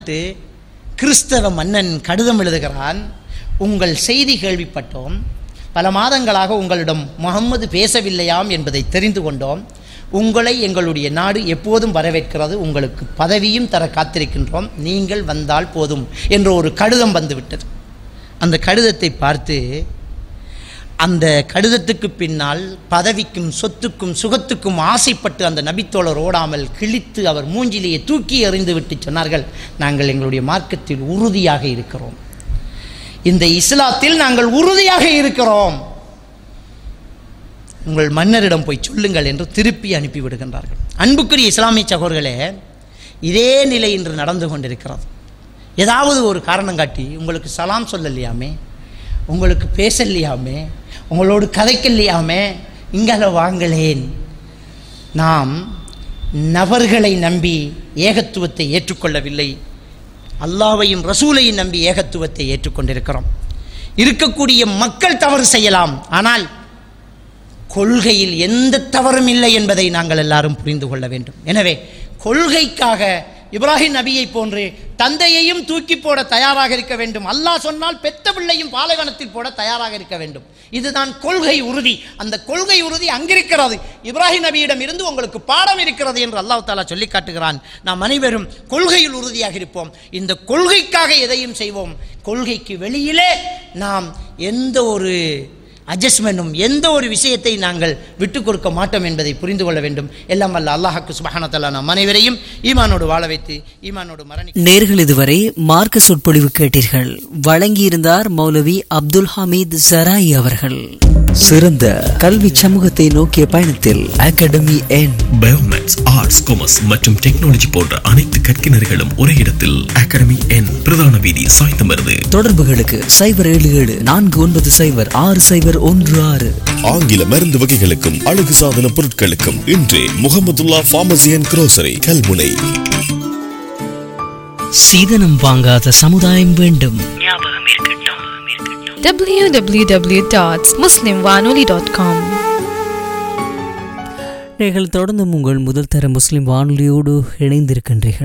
பார்த்து கிறிஸ்தவ மன்னன் கடிதம் எழுதுகிறான் உங்கள் செய்தி கேள்விப்பட்டோம் பல மாதங்களாக உங்களிடம் முகம்மது பேசவில்லையாம் என்பதை தெரிந்து கொண்டோம் உங்களை எங்களுடைய நாடு எப்போதும் வரவேற்கிறது உங்களுக்கு பதவியும் தர காத்திருக்கின்றோம் நீங்கள் வந்தால் போதும் என்ற ஒரு கடிதம் வந்துவிட்டது அந்த கடிதத்தை பார்த்து அந்த கடிதத்துக்கு பின்னால் பதவிக்கும் சொத்துக்கும் சுகத்துக்கும் ஆசைப்பட்டு அந்த நபித்தோழர் ஓடாமல் கிழித்து அவர் மூஞ்சிலேயே தூக்கி எறிந்து விட்டு சொன்னார்கள் நாங்கள் எங்களுடைய மார்க்கத்தில் உறுதியாக இருக்கிறோம் இந்த இஸ்லாத்தில் நாங்கள் உறுதியாக இருக்கிறோம் உங்கள் மன்னரிடம் போய் சொல்லுங்கள் என்று திருப்பி அனுப்பி விடுகின்றார்கள் அன்புக்குரிய இஸ்லாமிய சகோதரர்களே இதே நிலை இன்று நடந்து கொண்டிருக்கிறது ஏதாவது ஒரு காரணம் காட்டி உங்களுக்கு சலாம் சொல்லலையாமே உங்களுக்கு பேசலையாமே உங்களோடு கதைக்கலையாமே இங்கால வாங்களேன் நாம் நபர்களை நம்பி ஏகத்துவத்தை ஏற்றுக்கொள்ளவில்லை அல்லாவையும் ரசூலையும் நம்பி ஏகத்துவத்தை ஏற்றுக்கொண்டிருக்கிறோம் இருக்கக்கூடிய மக்கள் தவறு செய்யலாம் ஆனால் கொள்கையில் எந்த தவறும் இல்லை என்பதை நாங்கள் எல்லாரும் புரிந்து கொள்ள வேண்டும் எனவே கொள்கைக்காக இப்ராஹிம் நபியை போன்று தந்தையையும் தூக்கி போட தயாராக இருக்க வேண்டும் அல்லாஹ் சொன்னால் பெத்த பிள்ளையும் பாலைவனத்தில் போட தயாராக இருக்க வேண்டும் இதுதான் கொள்கை உறுதி அந்த கொள்கை உறுதி அங்கிருக்கிறது இப்ராஹிம் நபியிடம் இருந்து உங்களுக்கு பாடம் இருக்கிறது என்று அல்லாஹ் தாலா சொல்லி காட்டுகிறான் நாம் அனைவரும் கொள்கையில் உறுதியாக இருப்போம் இந்த கொள்கைக்காக எதையும் செய்வோம் கொள்கைக்கு வெளியிலே நாம் எந்த ஒரு அட்ஜஸ்ட்மெண்ட்டும் எந்த ஒரு விஷயத்தை நாங்கள் விட்டுக் கொடுக்க மாட்டோம் என்பதை புரிந்து கொள்ள வேண்டும் எல்லாம் வல்ல அல்லாஹாக்கு சுபஹானத்தல்லா நம் அனைவரையும் ஈமானோடு வாழ வைத்து ஈமானோடு மரணி நேர்கள் இதுவரை மார்க்க சொற்பொழிவு கேட்டீர்கள் வழங்கியிருந்தார் மௌலவி அப்துல் ஹமீத் ஜராய் அவர்கள் சிறந்த கல்வி சமூகத்தை நோக்கிய பயணத்தில் அகாடமி என் பயோமேக்ஸ் ஆர்ட்ஸ் காமர்ஸ் மற்றும் டெக்னாலஜி போன்ற அனைத்து கற்கினர்களும் ஒரே இடத்தில் அகாடமி என் பிரதான வீதி சாய்ந்தமருது தொடர்புகளுக்கு சைபர் ஏழு ஏழு நான்கு ஒன்பது சைபர் ஆறு சைபர் ஒன்று ஆறு ஆங்கில மருந்து வகைகளுக்கும் அழகு சாதன பொருட்களுக்கும் இன்றே Mohamedullah pharmacy and grocery Kalmunai சீதனம் வாங்காத சமுதாயம் வேண்டும் www.muslimwanoli.com நீங்கள் தொடர்ந்து உங்கள் முதல் தர முஸ்லிம் வானொலியோடு இணைந்திருக்கின்றீர்கள்